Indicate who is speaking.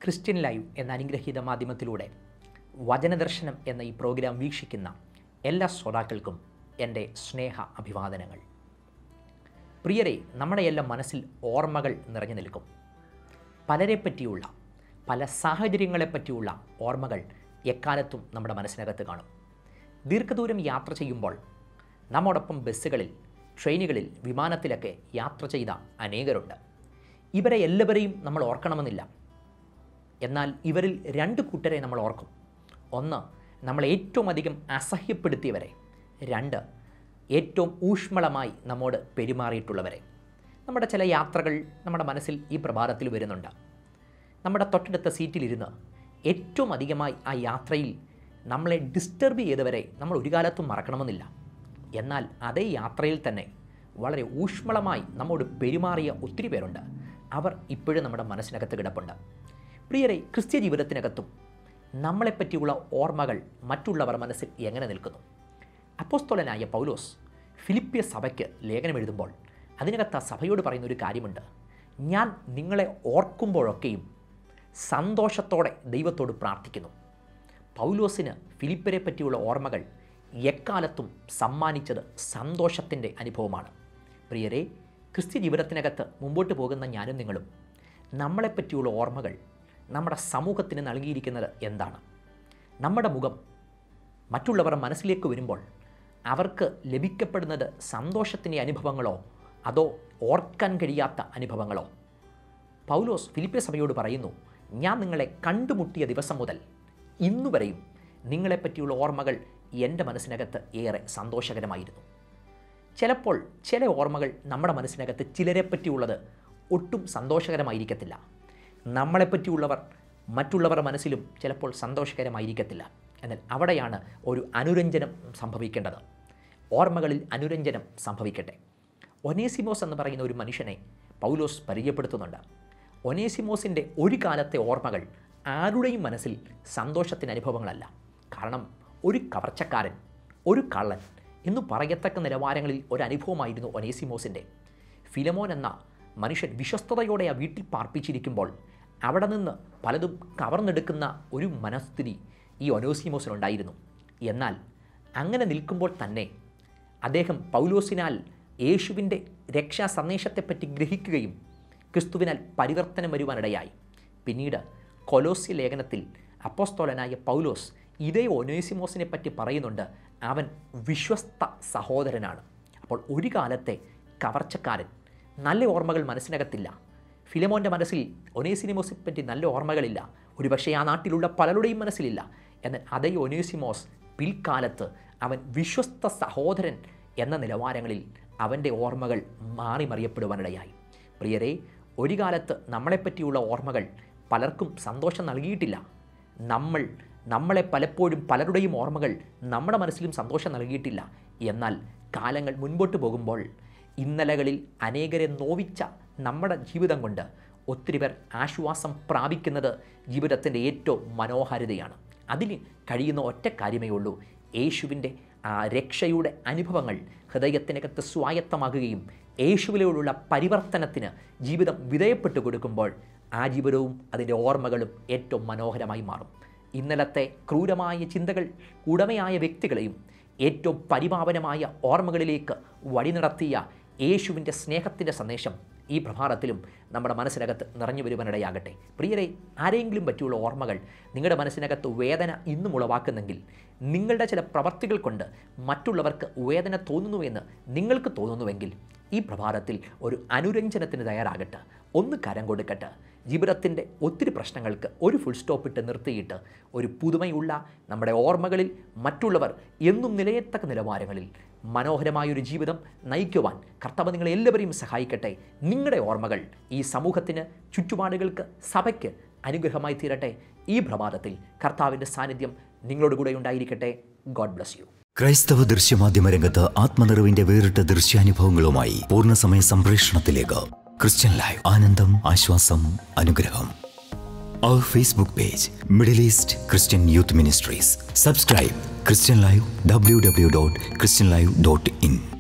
Speaker 1: Christian live എന്ന അനുഗ്രഹീത മാധ്യമത്തിലൂടെ വചനദർശനം എന്ന ഈ പ്രോഗ്രാം വീക്ഷിക്കുന്ന എല്ലാ ശ്രോതാക്കൾക്കും എൻ്റെ സ്നേഹ അഭിവാദനങ്ങൾ പ്രിയരെ നമ്മുടെ എല്ലാം മനസ്സിൽ ഓർമ്മകൾ നിറഞ്ഞു നിൽക്കും പലരെ പറ്റിയുള്ള പല സാഹചര്യങ്ങളെപ്പറ്റിയുള്ള ഓർമ്മകൾ എക്കാലത്തും നമ്മുടെ മനസ്സിനകത്ത് കാണും ദീർഘദൂരം യാത്ര ചെയ്യുമ്പോൾ നമ്മോടൊപ്പം ബസ്സുകളിൽ ട്രെയിനുകളിൽ വിമാനത്തിലൊക്കെ യാത്ര ചെയ്ത അനേകരുണ്ട് ഇവരെ എല്ലാവരെയും നമ്മൾ ഓർക്കണമെന്നില്ല എന്നാൽ ഇവരിൽ രണ്ട് കൂട്ടരെ നമ്മൾ ഓർക്കും ഒന്ന് നമ്മൾ ഏറ്റവും അധികം അസഹ്യപ്പെടുത്തിയവരെ രണ്ട് ഏറ്റവും ഊഷ്മളമായി നമ്മോട് പെരുമാറിയിട്ടുള്ളവരെ നമ്മുടെ ചില യാത്രകൾ നമ്മുടെ മനസ്സിൽ ഈ പ്രഭാതത്തിൽ വരുന്നുണ്ട് നമ്മുടെ തൊട്ടടുത്ത സീറ്റിലിരുന്ന് ഏറ്റവും അധികമായി ആ യാത്രയിൽ നമ്മളെ ഡിസ്റ്റർബ് ചെയ്തവരെ നമ്മൾ ഒരു കാലത്തും മറക്കണമെന്നില്ല എന്നാൽ അതേ യാത്രയിൽ തന്നെ വളരെ ഊഷ്മളമായി നമ്മോട് പെരുമാറിയ ഒത്തിരി പേരുണ്ട് അവർ ഇപ്പോഴും നമ്മുടെ മനസ്സിനകത്ത് കിടപ്പുണ്ട് പ്രിയരെ ക്രിസ്ത്യ ജീവിതത്തിനകത്തും നമ്മളെപ്പറ്റിയുള്ള ഓർമ്മകൾ മറ്റുള്ളവർ മനസ്സിൽ എങ്ങനെ നിൽക്കുന്നു അപ്പോസ്തോലനായ പൗലോസ് ഫിലിപ്പിയ സഭയ്ക്ക് ലേഖനം എഴുതുമ്പോൾ അതിനകത്ത് ആ സഭയോട് പറയുന്ന ഒരു കാര്യമുണ്ട് ഞാൻ നിങ്ങളെ ഓർക്കുമ്പോഴൊക്കെയും സന്തോഷത്തോടെ ദൈവത്തോട് പ്രാർത്ഥിക്കുന്നു പൗലോസിന് ഫിലിപ്പരെ പറ്റിയുള്ള ഓർമ്മകൾ എക്കാലത്തും സമ്മാനിച്ചത് സന്തോഷത്തിൻ്റെ അനുഭവമാണ് പ്രിയരെ ക്രിസ്ത്യ ജീവിതത്തിനകത്ത് മുമ്പോട്ട് പോകുന്ന ഞാനും നിങ്ങളും നമ്മളെപ്പറ്റിയുള്ള ഓർമ്മകൾ നമ്മുടെ സമൂഹത്തിന് നൽകിയിരിക്കുന്നത് എന്താണ് നമ്മുടെ മുഖം മറ്റുള്ളവർ മനസ്സിലേക്ക് വരുമ്പോൾ അവർക്ക് ലഭിക്കപ്പെടുന്നത് സന്തോഷത്തിൻ്റെ അനുഭവങ്ങളോ അതോ ഓർക്കാൻ കഴിയാത്ത അനുഭവങ്ങളോ പൗലോസ് ഫിലിപ്പിയ സഭയോട് പറയുന്നു ഞാൻ നിങ്ങളെ കണ്ടുമുട്ടിയ ദിവസം മുതൽ ഇന്നുവരെയും നിങ്ങളെപ്പറ്റിയുള്ള ഓർമ്മകൾ എൻ്റെ മനസ്സിനകത്ത് ഏറെ സന്തോഷകരമായിരുന്നു ചിലപ്പോൾ ചില ഓർമ്മകൾ നമ്മുടെ മനസ്സിനകത്ത് ചിലരെ പറ്റിയുള്ളത് ഒട്ടും സന്തോഷകരമായിരിക്കത്തില്ല നമ്മളെപ്പറ്റിയുള്ളവർ മറ്റുള്ളവരുടെ മനസ്സിലും ചിലപ്പോൾ സന്തോഷകരമായിരിക്കത്തില്ല എന്നാൽ അവിടെയാണ് ഒരു അനുരഞ്ജനം സംഭവിക്കേണ്ടത് ഓർമ്മകളിൽ അനുരഞ്ജനം സംഭവിക്കട്ടെ ഒനേസിമോസ് എന്ന് പറയുന്ന ഒരു മനുഷ്യനെ പൗലോസ് പരിചയപ്പെടുത്തുന്നുണ്ട് ഒനേസിമോസിൻ്റെ ഒരു കാലത്തെ ഓർമ്മകൾ ആരുടെയും മനസ്സിൽ സന്തോഷത്തിന് അനുഭവങ്ങളല്ല കാരണം ഒരു കവർച്ചക്കാരൻ ഒരു കള്ളൻ എന്ന് പറയത്തക്ക നിലവാരങ്ങളിൽ ഒരു അനുഭവമായിരുന്നു ഒനേസിമോസിൻ്റെ ഫിലമോൻ എന്ന മനുഷ്യൻ വിശ്വസ്തയോടെ ആ വീട്ടിൽ പാർപ്പിച്ചിരിക്കുമ്പോൾ അവിടെ നിന്ന് പലതും കവർന്നെടുക്കുന്ന ഒരു മനസ്ഥിതി ഈ ഒനോസിമോസിനുണ്ടായിരുന്നു എന്നാൽ അങ്ങനെ നിൽക്കുമ്പോൾ തന്നെ അദ്ദേഹം പൗലോസിനാൽ യേശുവിൻ്റെ രക്ഷാ സന്ദേശത്തെപ്പറ്റി ഗ്രഹിക്കുകയും ക്രിസ്തുവിനാൽ പരിവർത്തനം വരുവാനിടയായി പിന്നീട് കൊലോസ്യ ലേഖനത്തിൽ അപ്പോസ്തോലനായ പൗലോസ് ഇതേ ഒനേസിമോസിനെ പറ്റി പറയുന്നുണ്ട് അവൻ വിശ്വസ്ത സഹോദരനാണ് അപ്പോൾ ഒരു കാലത്തെ കവർച്ചക്കാരൻ നല്ല ഓർമ്മകൾ മനസ്സിനകത്തില്ല ഫിലമോൻ്റെ മനസ്സിൽ ഒനേസിനിമോസിനെ പറ്റി നല്ല ഓർമ്മകളില്ല ഒരുപക്ഷെ ആ നാട്ടിലുള്ള പലരുടെയും മനസ്സിലില്ല എന്നാൽ അതേ ഒനേസിമോസ് പിൽക്കാലത്ത് അവൻ വിശ്വസ്ത സഹോദരൻ എന്ന നിലവാരങ്ങളിൽ അവൻ്റെ ഓർമ്മകൾ മാറി മറിയപ്പെടുവാനിടയായി പ്രിയരെ ഒരു കാലത്ത് നമ്മളെപ്പറ്റിയുള്ള ഓർമ്മകൾ പലർക്കും സന്തോഷം നൽകിയിട്ടില്ല നമ്മൾ നമ്മളെ പലപ്പോഴും പലരുടെയും ഓർമ്മകൾ നമ്മുടെ മനസ്സിലും സന്തോഷം നൽകിയിട്ടില്ല എന്നാൽ കാലങ്ങൾ മുൻപോട്ട് പോകുമ്പോൾ ഇന്നലകളിൽ അനേകരെ നോവിച്ച നമ്മുടെ ജീവിതം കൊണ്ട് ഒത്തിരി പേർ ആശ്വാസം പ്രാപിക്കുന്നത് ജീവിതത്തിൻ്റെ ഏറ്റവും മനോഹാരിതയാണ് അതിന് കഴിയുന്ന ഒറ്റ കാര്യമേ ഉള്ളൂ യേശുവിൻ്റെ ആ രക്ഷയുടെ അനുഭവങ്ങൾ ഹൃദയത്തിനകത്ത് സ്വായത്തമാകുകയും യേശുവിലോടുള്ള പരിവർത്തനത്തിന് ജീവിതം വിധേയപ്പെട്ടു കൊടുക്കുമ്പോൾ ആ ജീവിതവും അതിൻ്റെ ഓർമ്മകളും ഏറ്റവും മനോഹരമായി മാറും ഇന്നലത്തെ ക്രൂരമായ ചിന്തകൾ ഉടമയായ വ്യക്തികളെയും ഏറ്റവും പരിപാവനമായ ഓർമ്മകളിലേക്ക് വഴി നടത്തിയ യേശുവിൻ്റെ സ്നേഹത്തിൻ്റെ സന്ദേശം ഈ പ്രഭാതത്തിലും നമ്മുടെ മനസ്സിനകത്ത് നിറഞ്ഞു വരുവാനിടയാകട്ടെ പ്രിയരെ ആരെങ്കിലും പറ്റിയുള്ള ഓർമ്മകൾ നിങ്ങളുടെ മനസ്സിനകത്ത് വേദന ഇന്നും ഉളവാക്കുന്നെങ്കിൽ നിങ്ങളുടെ ചില പ്രവർത്തികൾ കൊണ്ട് മറ്റുള്ളവർക്ക് വേദന തോന്നുന്നുവെന്ന് നിങ്ങൾക്ക് തോന്നുന്നുവെങ്കിൽ ഈ പ്രഭാതത്തിൽ ഒരു അനുരഞ്ജനത്തിന് തയ്യാറാകട്ടെ ഒന്ന് കരം കൊടുക്കട്ടെ ജീവിതത്തിൻ്റെ ഒത്തിരി പ്രശ്നങ്ങൾക്ക് ഒരു ഫുൾ സ്റ്റോപ്പ് ഇട്ട് നിർത്തിയിട്ട് ഒരു പുതുമയുള്ള നമ്മുടെ ഓർമ്മകളിൽ മറ്റുള്ളവർ എന്നും നിലയത്തക്ക നിലവാരങ്ങളിൽ മനോഹരമായൊരു ജീവിതം നയിക്കുവാൻ കർത്താവ് നിങ്ങളെ എല്ലാവരെയും സഹായിക്കട്ടെ നിങ്ങളുടെ ഓർമ്മകൾ ഈ സമൂഹത്തിന് ചുറ്റുപാടുകൾക്ക് സഭയ്ക്ക് അനുഗ്രഹമായി തീരട്ടെ ഈ പ്രഭാതത്തിൽ കർത്താവിൻ്റെ സാന്നിധ്യം നിങ്ങളോട് കൂടെ ഉണ്ടായിരിക്കട്ടെ ഗോഡ് ബ്ലസ് യു
Speaker 2: ക്രൈസ്തവ ദൃശ്യമാധ്യമ രംഗത്ത് ആത്മനിറവിന്റെ വേറിട്ട ദൃശ്യാനുഭവങ്ങളുമായി പൂർണ്ണസമയ സംപ്രേഷണത്തിലേക്ക് ക്രിസ്ത്യൻ ലൈവ് ആനന്ദം ആശ്വാസം അനുഗ്രഹം അവർ Facebook page Middle East Christian youth ministries subscribe Christian live W W dot Christian live dot in